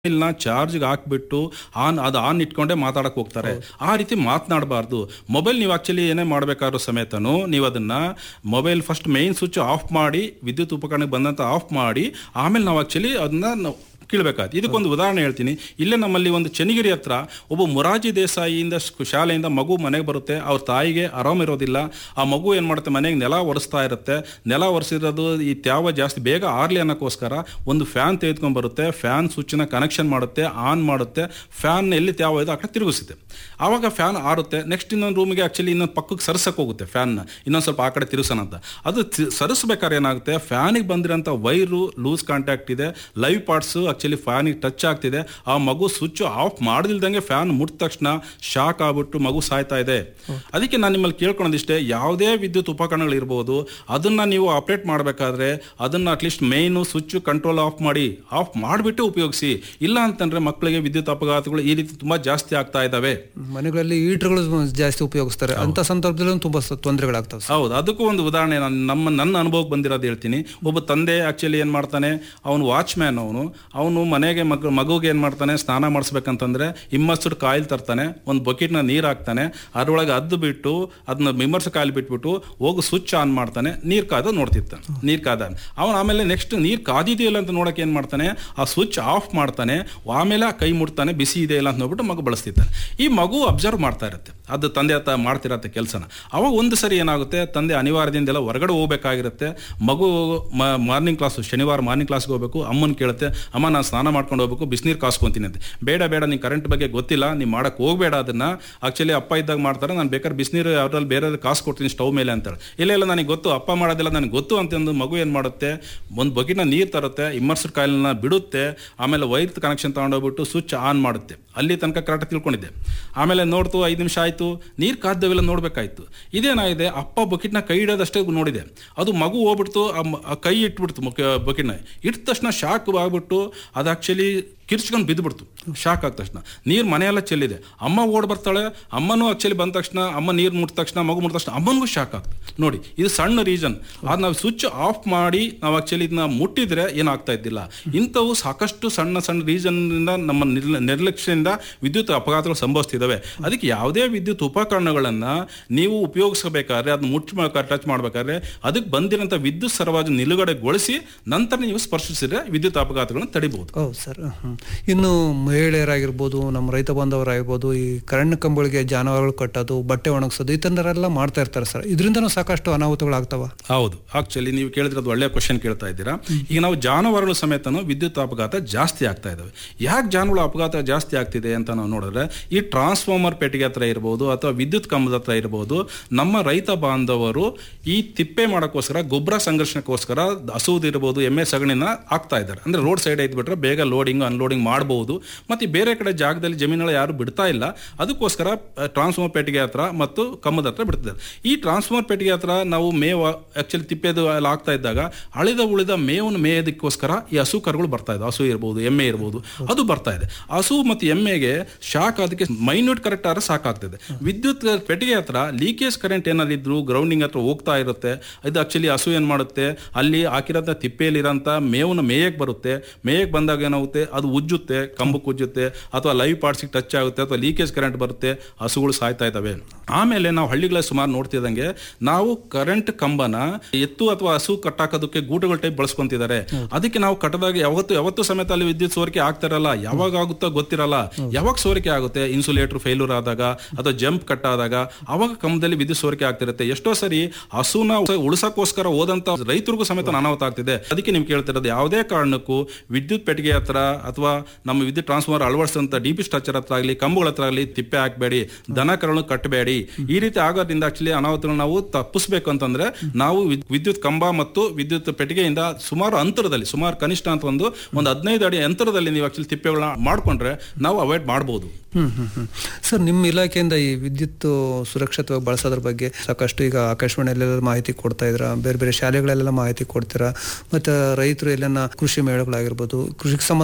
ಮೊಬೈಲ್ನ ಚಾರ್ಜ್ಗೆ ಹಾಕ್ಬಿಟ್ಟು ಆನ್ ಅದು ಆನ್ ಇಟ್ಕೊಂಡೇ ಮಾತಾಡಕ್ ಹೋಗ್ತಾರೆ ಆ ರೀತಿ ಮಾತನಾಡಬಾರ್ದು ಮೊಬೈಲ್ ನೀವು ಆಕ್ಚುಲಿ ಏನೇ ಮಾಡಬೇಕಾದ್ರೂ ಸಮೇತನು ನೀವು ಅದನ್ನ mobile first main switch off ಮಾಡಿ ವಿದ್ಯುತ್ ಉಪಕರಣಕ್ಕೆ ಬಂದಂತ ಆಫ್ ಮಾಡಿ ಆಮೇಲೆ ನಾವು ಆಕ್ಚುಲಿ ಅದನ್ನ ನಾವು ಕೀಳ್ಬೇಕಾಯ್ತು ಇದಕ್ಕೊಂದು ಉದಾಹರಣೆ ಹೇಳ್ತೀನಿ ಇಲ್ಲೇ ನಮ್ಮಲ್ಲಿ ಒಂದು ಚನ್ನಗಿರಿ ಹತ್ರ ಒಬ್ಬ ಮೊರಾರ್ಜಿ ದೇಸಾಯಿಯಿಂದ ಸ್ಕು- ಶಾಲೆಯಿಂದ ಮಗು ಮನೆಗೆ ಬರುತ್ತೆ ಅವ್ರ ತಾಯಿಗೆ ಆರಾಮಿರೋದಿಲ್ಲ ಆ ಮಗು ಏನು ಮಾಡುತ್ತೆ ಮನೆಗೆ ನೆಲ ಒರೆಸ್ತಾ ಇರುತ್ತೆ ನೆಲ ಒರೆಸಿರೋದು ಈ ತ್ಯಾವ ಜಾಸ್ತಿ ಬೇಗ ಆರ್ಲಿ ಅನ್ನೋಕ್ಕೋಸ್ಕರ ಒಂದು ಫ್ಯಾನ್ ತೆಗೆದುಕೊಂಡು ಬರುತ್ತೆ ಫ್ಯಾನ್ ಸ್ವಿಚ್ನ ಕನೆಕ್ಷನ್ ಮಾಡುತ್ತೆ ಆನ್ ಮಾಡುತ್ತೆ ಫ್ಯಾನ್ ಎಲ್ಲಿ ತ್ಯಾವ ಇದೆ ಆ ಕಡೆ ತಿರುಗಿಸುತ್ತೆ ಆವಾಗ ಫ್ಯಾನ್ ಆರುತ್ತೆ ನೆಕ್ಸ್ಟ್ ಇನ್ನೊಂದು ರೂಮಿಗೆ ಆಕ್ಚುಲಿ ಇನ್ನೊಂದು ಪಕ್ಕಕ್ಕೆ ಸರಿಸಕ್ಕೆ ಹೋಗುತ್ತೆ ಫ್ಯಾನ್ನ ಇನ್ನೊಂದು ಸ್ವಲ್ಪ ಆ ಕಡೆ ತಿರುಗಿಸೋಣ ಅಂತ ಅದು ತಿ- ಸರಿಸ್ಬೇಕಾದ್ರೆ ಏನಾಗುತ್ತೆ ಫ್ಯಾನಿಗೆ ಬಂದಿರೋಂಥ ವೈರು ಲೂಸ್ ಕಾಂಟ್ಯಾಕ್ಟ್ ಇದೆ ಲೈವ್ ಪಾರ್ಟ್ಸು ಆಕ್ಚುಲಿ ಫ್ಯಾನಿಗೆ ಟಚ್ ಆಗ್ತಿದೆ ಆ ಮಗು ಸ್ವಿಚ್ ಆಫ್ ಮಾಡದಿಲ್ದಂಗೆ ಫ್ಯಾನ್ ಮುಟ್ಟ ತಕ್ಷಣ ಶಾಕ್ ಆಗ್ಬಿಟ್ಟು ಮಗು ಸಾಯ್ತಾ ಇದೆ ಅದಕ್ಕೆ ನಾನು ನಿಮ್ಮಲ್ಲಿ ಕೇಳ್ಕೊಳೋದಿಷ್ಟೇ ಯಾವುದೇ ವಿದ್ಯುತ್ ಉಪಕರಣಗಳು ಇರ್ಬೋದು ಅದನ್ನ ನೀವು ಆಪರೇಟ್ ಮಾಡಬೇಕಾದ್ರೆ ಅದನ್ನ at least main switch control off ಮಾಡಿ ಆಫ್ ಮಾಡಿಬಿಟ್ಟು ಉಪಯೋಗಿಸಿ ಇಲ್ಲ ಅಂತಂದ್ರೆ ಮಕ್ಕಳಿಗೆ ವಿದ್ಯುತ್ ಅಪಘಾತಗಳು ಈ ರೀತಿ ತುಂಬಾ ಜಾಸ್ತಿ ಆಗ್ತಾ ಇದ್ದಾವೆ ಮನೆಗಳಲ್ಲಿ ಹೀಟರ್ಗಳು ಜಾಸ್ತಿ ಉಪಯೋಗಿಸ್ತಾರೆ ಅಂತ ಸಂದರ್ಭದಲ್ಲಿ ತುಂಬಾ ಸ- ತೊಂದರೆಗಳಾಗ್ತವೆ ಸರ್. ಹೌದು ಅದಕ್ಕೂ ಒಂದು ಉದಾಹರಣೆ ನಾನು ನಮ್ಮ ನನ್ನ ಅನುಭವಕ್ಕೆ ಬಂದಿರೋದು ಹೇಳ್ತೀನಿ ಒಬ್ಬ ತಂದೆ ಆಕ್ಚುಲಿ ಏನು ಮಾಡ್ತಾನೆ ಅವನು ವಾಚ್ಮ್ಯಾನ್ ಅವನು ಅವನು ಮನೆಗೆ ಮಗ ಮಗುಗೆ ಏನು ಮಾಡ್ತಾನೆ ಸ್ನಾನ ಮಾಡಿಸ್ಬೇಕಂತಂದ್ರೆ ಇಮ್ಮರ್ಸ್ಡ್ ಕಾಯಿಲ್ ತರ್ತಾನೆ ಒಂದು ಬಕೆಟ್ನ ನೀರು ಹಾಕ್ತಾನೆ ಅದರೊಳಗೆ ಅದ್ದು ಬಿಟ್ಟು ಅದನ್ನ ಇಮ್ಮರ್ಸ್ ಕಾಯಿಲ್ ಬಿಟ್ಬಿಟ್ಟು ಹೋಗಿ ಸ್ವಿಚ್ ಆನ್ ಮಾಡ್ತಾನೆ ನೀರು ಕಾದ ನೋಡ್ತಿರ್ತಾನೆ ನೀರು ಕಾದ ಅವನು ಆಮೇಲೆ ನೆಕ್ಸ್ಟ್ ನೀರು ಕಾದಿದೆಯಲ್ಲ ಅಂತ ನೋಡಕ್ಕೆ ಏನು ಮಾಡ್ತಾನೆ ಆ ಸ್ವಿಚ್ ಆಫ್ ಮಾಡ್ತಾನೆ ಆಮೇಲೆ ಆ ಕೈ ಮುಟ್ತಾನೆ ಬಿಸಿ ಇದೆ ಇಲ್ಲ ಅಂತ ನೋಡ್ಬಿಟ್ಟು ಮಗು ಬಳಸ್ತಿರ್ತಾನೆ ಈ ಮಗು ಅಬ್ಸರ್ವ್ ಮಾಡ್ತಾ ಇರುತ್ತೆ ಅದು ತಂದೆ ಆತ ಮಾಡ್ತಿರತ್ತೆ ಕೆಲಸನ ಅವಾಗ ಒಂದು ಸರಿ ಏನಾಗುತ್ತೆ ತಂದೆ ಅನಿವಾರ್ಯದಿಂದೆಲ್ಲ ಹೊರಗಡೆ ಹೋಗ್ಬೇಕಾಗಿರುತ್ತೆ ಮಗು ಮಾರ್ನಿಂಗ್ ಕ್ಲಾಸ್ ಶನಿವಾರ ಮಾರ್ನಿಂಗ್ ಕ್ಲಾಸ್ಗೆ ಹೋಗ್ಬೇಕು ಅಮ್ಮನ ಕೇಳುತ್ತೆ ಅಮ್ಮ ನಾನು ಸ್ನಾನ ಮಾಡ್ಕೊಂಡು ಹೋಗ್ಬೇಕು ಬಿಸಿನೀರು ಕಾಸ್ಕೊಂತೀನಿ ಅಂತ ಬೇಡ ಬೇಡ ನೀನು ಕರೆಂಟ್ ಬಗ್ಗೆ ಗೊತ್ತಿಲ್ಲ ನೀವು ಮಾಡಕ್ಕೆ ಹೋಗಬೇಡ ಅದನ್ನ ಆಕ್ಚುಲಿ ಅಪ್ಪ ಇದ್ದಾಗ ಮಾಡ್ತಾರೆ ನಾನು ಬೇಕಾದ್ರೆ ಬಿಸಿನೀರು ಯಾವ್ದ್ರಲ್ಲಿ ಬೇರೆ ಕಾಸು ಕೊಡ್ತೀನಿ ಸ್ಟವ್ ಮೇಲೆ ಅಂತಾಳೆ ಇಲ್ಲ ಇಲ್ಲ ನನಗೆ ಗೊತ್ತು ಅಪ್ಪ ಮಾಡೋದಿಲ್ಲ ನನಗೆ ಗೊತ್ತು ಅಂತಂದು ಮಗು ಏನು ಮಾಡುತ್ತೆ ಒಂದು ಬಕೆಟ್ನ ನೀರು ತರುತ್ತೆ ಇಮ್ಮರ್ಸ್ಡ್ ಕಾಯಿಲ್ನ ಬಿಡುತ್ತೆ ಆಮೇಲೆ ವೈರ್ ಕನೆಕ್ಷನ್ ತಗೊಂಡೋಗ್ಬಿಟ್ಟು ಸ್ವಿಚ್ ಆನ್ ಮಾಡುತ್ತೆ ಅಲ್ಲಿ ತನಕ ಕರೆಕ್ಟ್ ತಿಳ್ಕೊಂಡಿದ್ದೆ ಆಮೇಲೆ ನೋಡ್ತು ಐದು ನಿಮಿಷ ಆಯಿತು ನೀರು ಕಾದ್ದವೆಲ್ಲ ನೋಡಬೇಕಾಯ್ತು ಇದೇನಾಗಿದೆ ಅಪ್ಪ ಬಕೆಟ್ನ ಕೈ ಹಿಡೋದಷ್ಟೇ ನೋಡಿದೆ ಅದು ಮಗು ಹೋಗ್ಬಿಡ್ತು ಆ ಮ- ಆ ಕೈ ಇಟ್ಬಿಡ್ತು ಬಕೆಟ್ನ ಇಟ್ಟ ತಕ್ಷಣ ಶಾಕ್ ಆಗ್ಬಿಟ್ಟು ಅದು ಆಕ್ಚುಲಿ ಕಿರ್ಚ್ಕೊಂಡು ಬಿದ್ದುಬಿಡ್ತು ಶಾಕ್ ಆದ ತಕ್ಷಣ ನೀರು ಮನೆಯೆಲ್ಲ ಚೆಲ್ಲಿದೆ ಅಮ್ಮ ಓಡ್ ಬರ್ತಾಳೆ ಅಮ್ಮನೂ ಆಕ್ಚುಲಿ ಬಂದ ತಕ್ಷಣ ಅಮ್ಮ ನೀರು ಮುಟ್ಟ ತಕ್ಷಣ ಮಗು ಮುಟ್ಟ ತಕ್ಷಣ ಅಮ್ಮನಿಗೂ ಶಾಕ್ ಆಗ್ತದೆ ನೋಡಿ ಇದು ಸಣ್ಣ ರೀಸನ್ ಅದು ನಾವು ಸ್ವಿಚ್ ಆಫ್ ಮಾಡಿ ನಾವು ಆಕ್ಚುಲಿ ಇದನ್ನ ಮುಟ್ಟಿದ್ರೆ ಏನಾಗ್ತಾ ಇದ್ದಿಲ್ಲ ಇಂಥವು ಸಾಕಷ್ಟು ಸಣ್ಣ ಸಣ್ಣ ರೀಸನ್ನಿಂದ ನಮ್ಮ ನಿರ್ಲ- ನಿರ್ಲಕ್ಷ್ಯದಿಂದ ವಿದ್ಯುತ್ ಅಪಘಾತಗಳು ಸಂಭವಿಸ್ತಿದ್ದಾವೆ ಅದಕ್ಕೆ ಯಾವುದೇ ವಿದ್ಯುತ್ ಉಪಕರಣಗಳನ್ನು ನೀವು ಉಪಯೋಗಿಸಬೇಕಾದ್ರೆ ಅದನ್ನ ಮುಟ್ಟಬೇಕಾದ್ರೆ ಟಚ್ ಮಾಡಬೇಕಾದ್ರೆ ಅದಕ್ಕೆ ಬಂದಿರೋಂಥ ವಿದ್ಯುತ್ ಸರಬರಾಜು ನಿಲುಗಡೆಗೊಳಿಸಿ ನಂತರ ನೀವು ಸ್ಪರ್ಶಿಸಿದ್ರೆ ವಿದ್ಯುತ್ ಅಪಘಾತಗಳನ್ನು ತಡಿಬಹುದು ಹೌದು ಸರ್ ಹ್ಮ್. ಇನ್ನು ಮಹಿಳೆಯರಾಗಿರ್ಬೋದು ನಮ್ಮ ರೈತ ಬಾಂಧವರಾಗಿರ್ಬೋದು ಈ ಕರೆಂಟ್ ಕಂಬಗಳಿಗೆ ಜಾನುವಾರುಗಳು ಕಟ್ಟೋದು ಬಟ್ಟೆ ಒಣಗಿಸೋದು ಈ ಥರದೆಲ್ಲ ಮಾಡ್ತಾ ಇರ್ತಾರೆ ಸರ್ ಇದರಿಂದನೂ ಸಾಕಷ್ಟು ಅನಾಹುತಗಳಾಗ್ತವ ಹೌದು ಆಕ್ಚುಲಿ ನೀವು ಕೇಳಿದ್ರೆ ಅದು ಒಳ್ಳೆಯ ಕ್ವಶನ್ ಕೇಳ್ತಾ ಇದ್ದೀರಾ ಈಗ ನಾವು ಜಾನುವಾರುಗಳ ಸಮೇತನು ವಿದ್ಯುತ್ ಅಪಘಾತ ಜಾಸ್ತಿ ಆಗ್ತಾ ಇದಾವೆ ಯಾಕೆ ಜಾನುವಾರು ಅಪಘಾತ ಜಾಸ್ತಿ ಆಗ್ತಿದೆ ಅಂತ ನಾವು ನೋಡಿದ್ರೆ ಈ ಟ್ರಾನ್ಸ್ಫಾರ್ಮರ್ ಪೆಟ್ಟಿಗೆ ಹತ್ರ ಇರ್ಬೋದು ಅಥವಾ ವಿದ್ಯುತ್ ಕಂಬದ ಹತ್ರ ಇರ್ಬೋದು ನಮ್ಮ ರೈತ ಬಾಂಧವರು ಈ ತಿಪ್ಪೆ ಮಾಡೋಕ್ಕೋಸ್ಕರ ಗೊಬ್ಬರ ಸಂಘರ್ಷಣಕ್ಕೋಸ್ಕರ ಹಸುವುದಿರ್ಬೋದು ಎಮ್ಮೆ ಸಗಣಿನ ಹಾಕ್ತಾ ಇದ್ದಾರೆ ಅಂದ್ರೆ ರೋಡ್ ಸೈಡ್ ಐದ್ಬಿಟ್ರೆ ಬೇಗ ಲೋಡಿಂಗ್ ಅನ್ಲೋಡಿಂಗ್ ಮಾಡಬಹುದು ಮತ್ತೆ ಬೇರೆ ಕಡೆ ಜಾಗದಲ್ಲಿ ಜಮೀನುಗಳು ಯಾರು ಬಿಡ್ತಾ ಇಲ್ಲ ಅದಕ್ಕೋಸ್ಕರ ಟ್ರಾನ್ಸ್ಫಾರ್ಮರ್ ಪೆಟ್ಟಿಗೆ ಹತ್ರ ಮತ್ತು ಕಂಬದ ಹತ್ರ ಬಿಡ್ತಿದ್ದಾರೆ ಈ ಟ್ರಾನ್ಸ್ಫಾರ್ಮರ್ ಪೆಟ್ಟಿಗೆ ಹತ್ರ ನಾವು ಮೇವು ಆಕ್ಚುಲಿ ತಿಪ್ಪೆದು ಎಲ್ಲ ಆಗ್ತಾ ಇದ್ದಾಗ ಅಳಿದ ಉಳಿದ ಮೇವನ್ನು ಮೇಯೋದಕ್ಕೋಸ್ಕರ ಈ ಹಸು ಕರುಗಳು ಬರ್ತಾ ಇದೆ ಹಸು ಇರ್ಬೋದು ಎಮ್ಮೆ ಇರ್ಬೋದು ಅದು ಬರ್ತಾ ಇದೆ ಹಸು ಮತ್ತು ಎಮ್ಮೆಗೆ ಶಾಕ್ ಅದಕ್ಕೆ ಮೈನ್ಯೂಟ್ ಕರೆಕ್ಟ್ ಆದ್ರೆ ಸಾಕಾಗ್ತದೆ ವಿದ್ಯುತ್ ಪೆಟ್ಟಿಗೆ ಹತ್ರ ಲೀಕೇಜ್ ಕರೆಂಟ್ ಏನಾದ್ರು ಇದ್ರು ಗ್ರೌಂಡಿಂಗ್ ಹತ್ರ ಹೋಗ್ತಾ ಇರುತ್ತೆ ಇದು ಆಕ್ಚುಲಿ ಹಸು ಏನ್ ಮಾಡುತ್ತೆ ಅಲ್ಲಿ ಹಾಕಿರೋಂಥ ತಿಪ್ಪೆಯಲ್ಲಿರೋಂಥ ಮೇವನ್ನ ಮೇಯಕ್ಕೆ ಬರುತ್ತೆ ಮೇಯಕ್ಕೆ ಬಂದಾಗ ಏನಾಗುತ್ತೆ ಅದು ಉಜ್ಜುತ್ತೆ ಕಂಬಕ್ಕೆ ಉಜ್ಜುತ್ತೆ ಅಥವಾ ಲೈವ್ ಪಾರ್ಟ್ಸಿಗೆ ಟಚ್ ಆಗುತ್ತೆ ಅಥವಾ ಲೀಕೇಜ್ ಕರೆಂಟ್ ಬರುತ್ತೆ ಹಸುಗಳು ಸಾಯ್ತಾ ಇದ್ದಾವೆ ಆಮೇಲೆ ನಾವು ಹಳ್ಳಿಗಳ ಸುಮಾರು ನೋಡ್ತಿದ್ದಂಗೆ ನಾವು ಕರೆಂಟ್ ಕಂಬನ ಎತ್ತು ಅಥವಾ ಹಸು ಕಟ್ಟಾಕೋದಕ್ಕೆ ಗೂಟಗಳ ಟೈಪ್ ಬಳಸ್ಕೊಂತಿದ್ದಾರೆ ಅದಕ್ಕೆ ನಾವು ಕಟ್ಟದಾಗ ಯಾವತ್ತು ಯಾವತ್ತು ಸಮೇತ ಅಲ್ಲಿ ವಿದ್ಯುತ್ ಸೋರಿಕೆ ಆಗ್ತಿರಲ್ಲ ಯಾವಾಗ ಆಗುತ್ತೋ ಗೊತ್ತಿರಲ್ಲ ಯಾವಾಗ ಸೋರಿಕೆ ಆಗುತ್ತೆ ಇನ್ಸುಲೇಟರ್ ಫೇಲ್ಯೂರ್ ಆದಾಗ ಅಥವಾ ಜಂಪ್ ಕಟ್ ಆದಾಗ ಅವಾಗ ಕಂಬದಲ್ಲಿ ವಿದ್ಯುತ್ ಸೋರಿಕೆ ಆಗ್ತಿರುತ್ತೆ ಎಷ್ಟೋ ಸರಿ ಹಸುನ ಉಳಿಸಕ್ಕೋಸ್ಕರ ಹೋದಂತ ರೈತರಿಗೂ ಸಮೇತ ಅನಾಹುತ ಆಗ್ತಿದೆ ಅದಕ್ಕೆ ನೀವು ಕೇಳ್ತಿರೋದು ಯಾವುದೇ ಕಾರಣಕ್ಕೂ ವಿದ್ಯುತ್ ಪೆಟ್ಟಿಗೆ ಹತ್ರ ಅಥವಾ ನಮ್ಮ ವಿದ್ಯುತ್ ಟ್ರಾನ್ಸ್ಫಾರ್ಮರ್ ಅಳವಡಿಸಿದಂತ ಡಿ ಪಿ ಸ್ಟ್ರಕ್ಚರ್ ಹತ್ರ ಆಗಲಿ ಕಂಬಗಳ ಹತ್ರ ಆಗಲಿ ತಿಪ್ಪೆ ಹಾಕಬೇಡಿ ದನ ಕರಳು ಕಟ್ಟಬೇಡಿ ಈ ರೀತಿ ಆಗೋದ್ರಿಂದ ಆಕ್ಚುಲಿ ಅನಾಹುತಗಳನ್ನ ನಾವು ತಪ್ಪಿಸ್ಬೇಕು ಅಂತಂದ್ರೆ ನಾವು ವಿದ್- ವಿದ್ಯುತ್ ಕಂಬ ಮತ್ತು ವಿದ್ಯುತ್ ಪೆಟ್ಟಿಗೆಯಿಂದ ಸುಮಾರು ಅಂತರದಲ್ಲಿ ಸುಮಾರು ಕನಿಷ್ಠ ಅಂತ ಒಂದು ಒಂದು ಹದಿನೈದು ಅಡಿ ಅಂತರದಲ್ಲಿ ನೀವು ಆಕ್ಚುಲಿ ತಿಪ್ಪೆಗಳನ್ನ ಮಾಡ್ಕೊಂಡ್ರೆ ನಾವು ಅವಾಯ್ಡ್ ಮಾಡ್ಬೋದು ಹ್ಮ್ ಹ್ಮ್ ಹ್ಮ್ ಸರ್ ನಿಮ್ಮ ಇಲಾಖೆಯಿಂದ ಈ ವಿದ್ಯುತ್ ಸುರಕ್ಷಿತವಾಗಿ ಬಳಸೋದ್ರ ಬಗ್ಗೆ ಸಾಕಷ್ಟು ಈಗ ಆಕಾಶವಾಣಿಯಲ್ಲೆಲ್ಲ ಮಾಹಿತಿ ಕೊಡ್ತಾ ಇದ್ರ ಬೇರೆ ಬೇರೆ ಶಾಲೆಗಳಲ್ಲೆಲ್ಲ ಮಾಹಿತಿ ಕೊಡ್ತೀರಾ ಮತ್ತೆ ರೈತರು ಎಲ್ಲನ ಕೃಷಿ ಮೇಳಗಳಾಗಿರ್ಬೋದು ಕೃಷಿಗೆ ಸಂಬಂಧಪಟ್ಟಂತ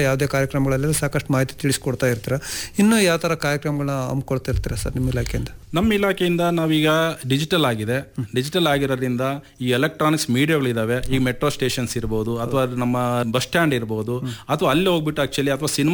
ಯಾವುದೇ ಕಾರ್ಯಕ್ರಮಗಳಲ್ಲೆಲ್ಲ ಸಾಕಷ್ಟು ಮಾಹಿತಿ ತಿಳಿಸ್ಕೊಡ್ತಾ ಇರ್ತೀರಾ ಇನ್ನು ಯಾವ ಥರ ಕಾರ್ಯಕ್ರಮಗಳನ್ನ ಹಮ್ಮಿಕೊಳ್ತಾ ಇರ್ತೀರಾ ಸರ್ ನಿಮ್ಮ ಇಲಾಖೆಯಿಂದ ನಮ್ಮ ಇಲಾಖೆಯಿಂದ ನಾವೀಗ ಡಿಜಿಟಲ್ ಆಗಿದೆ ಡಿಜಿಟಲ್ ಆಗಿರೋದ್ರಿಂದ ಈ ಎಲೆಕ್ಟ್ರಾನಿಕ್ಸ್ ಮೀಡಿಯಾಗಳಿದಾವೆ ಈ ಮೆಟ್ರೋ ಸ್ಟೇಷನ್ಸ್ ಇರ್ಬೋದು ಅಥವಾ ನಮ್ಮ ಬಸ್ ಸ್ಟ್ಯಾಂಡ್ ಇರ್ಬೋದು ಅಥವಾ ಅಲ್ಲಿ ಹೋಗ್ಬಿಟ್ಟು ಆಕ್ಚುಲಿ ಅಥವಾ ಸಿನಿಮಾ